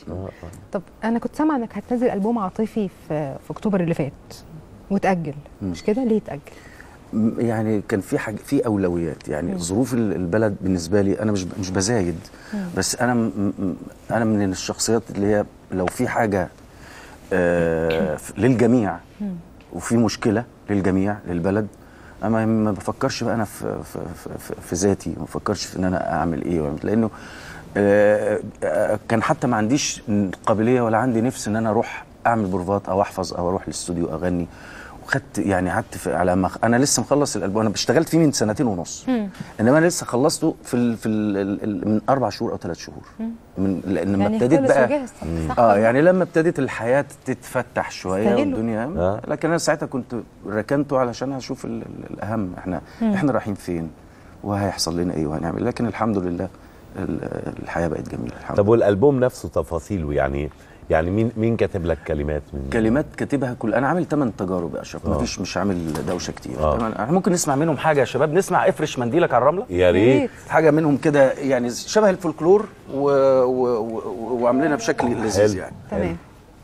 طب انا كنت سامعه انك هتنزل البوم عاطفي في في اكتوبر اللي فات وتاجل مش كده ليه تاجل م- يعني كان في حاجه في اولويات يعني ظروف ال- البلد بالنسبه لي انا مش مش بزايد بس انا م- م- انا من الشخصيات اللي هي لو في حاجه آه ف- للجميع وفي مشكله للجميع للبلد انا ما بفكرش بقى انا في في, في, في, في ذاتي ما بفكرش في ان انا اعمل ايه وأعمل- لانه آه، آه، كان حتى ما عنديش قابليه ولا عندي نفس ان انا اروح اعمل بروفات او احفظ او اروح الاستوديو اغني وخدت يعني قعدت في- على ما انا لسه مخلص الالبوم انا اشتغلت فيه من سنتين ونص انما انا لسه خلصته في ال في ال ال من اربع شهور او ثلاث شهور من لان لما يعني ابتديت خلص بقى وجاهز صح اه ولا يعني لما ابتدت الحياه تتفتح شويه استغله. والدنيا آه. لكن انا ساعتها كنت ركنته علشان اشوف ال- ال- الاهم احنا احنا رايحين فين وهيحصل لنا ايه وهنعمل لكن الحمد لله ال- الحياه بقت جميله الحمد طب والالبوم نفسه تفاصيله يعني يعني مين مين كاتب لك كلمات من كلمات كاتبها كل انا عامل 8 تجارب يا اشرف مفيش مش عامل دوشه كتير آه. تمام؟ احنا ممكن نسمع منهم حاجه يا شباب نسمع افرش منديلك على الرمله يا ريت حاجه منهم كده يعني شبه الفولكلور و... و... و... وعاملينها بشكل لذيذ حلو. يعني تمام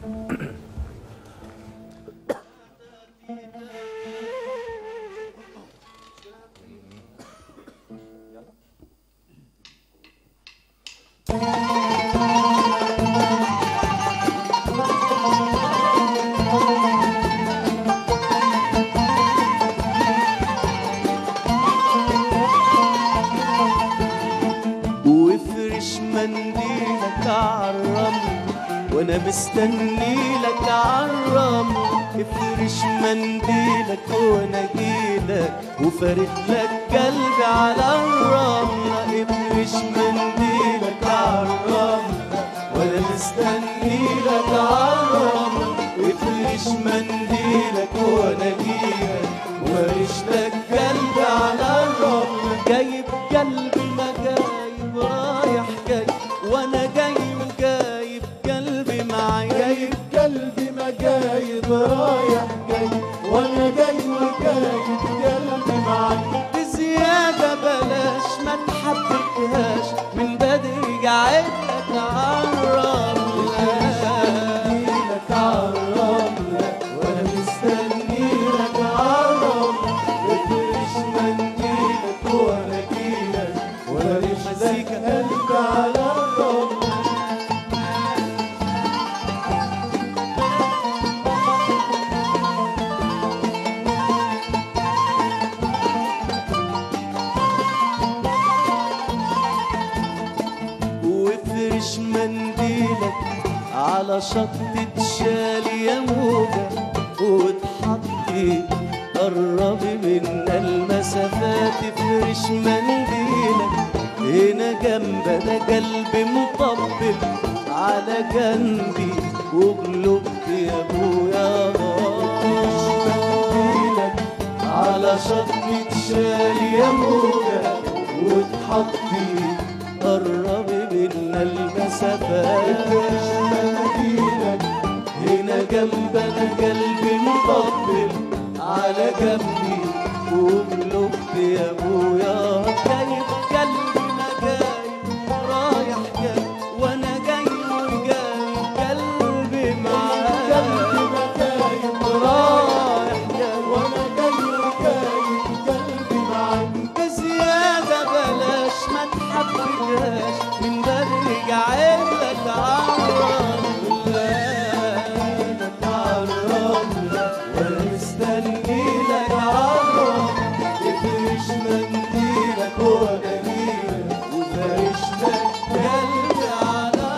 وافرش منديلك عالرمل وانا مستني لك عالرمل افرش منديلك وانا جيلك وفارد لك قلبي على الرملة افرش منديلك عالرمل وانا مستني لك عالرمل افرش منديلك وانا جيلك وارش لك قلبي على الرمل جايب قلبي ما جايب رايح جاي وانا جاي وجايب قلبي معايا جايب قلبي ما جايب رايح جاي وانا جاي وجايب قلبي معايا بزيادة بلاش ما تحبكهاش من بدري قاعد لك عالرملة لك عالرملة وانا مستني لك عالرملة افرش منديلك وانا جيلك وارش لك قلبي على الرملة وافرش منديلك على شط تشال يا موجة وتحطي قربي منا المسافات افرش منديلك هنا جنب ده قلبي مطبل على جنبي وقلبت يا ابويا منديلك على شط تشال يا موجة وتحطي قربي منا المسافات مدينك هنا جنبنا قلبي مطبل على جنبي وقلبت يا ابويا جايب قلبي ما جايب رايح جاي وانا جاي وجايب قلبي معايا قلبي ما جايب رايح جاي وانا جاي وجايب قلبي معايا بزيادة بلاش ما تحبكهاش من بدري قاعد لك عالرملة وانا مستني لك عالرملة افرش منديلك وانا جيلك وفرش لك قلبي على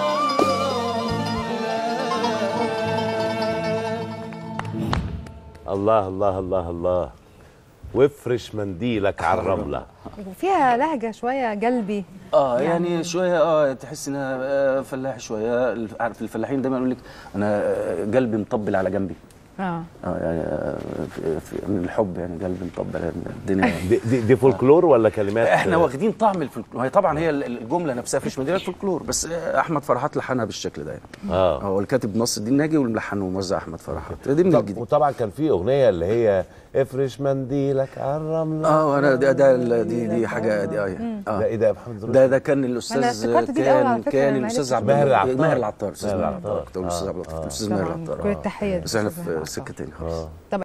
الرملة الله الله الله الله وافرش منديلك على الرمله وفيها لهجه شويه قلبي اه يعني, شويه اه تحس انها آه، فلاح شويه الف- عارف الفلاحين دايما يقول لك انا آه، قلبي مطبل على جنبي اه اه يعني آه، في- في- من الحب يعني قلبي مطبل يعني الدنيا يعني. دي, دي, دي فولكلور ولا كلمات احنا واخدين طعم الفولكلور هي طبعا هي ال- الجمله نفسها فيش مدينه فولكلور بس آه، احمد فرحات لحنها بالشكل ده يعني اه هو الكاتب نص الدين ناجي والملحن وموزع احمد فرحات دي من طب الجديد وطبعا كان في اغنيه اللي هي افرش منديلك على الرمله اه انا ده, ده ال- دي دي حاجه دي اه ده اه ايه ده يا محمد رشدي ده ده كان الاستاذ افتكرت دي الأول على كان فكرة، كان أنا ما الاستاذ عرفتش. عبد ماهر العطار. ماهر العطار استاذ ماهر ماهر العطار. العطار كنت أقول الاستاذ آه، عبد اللطيف آه. الاستاذ ماهر طبعاً العطار كل آه. التحيه بس احنا للأستاذ ماهر في العطار. سكه تاني خالص اه طب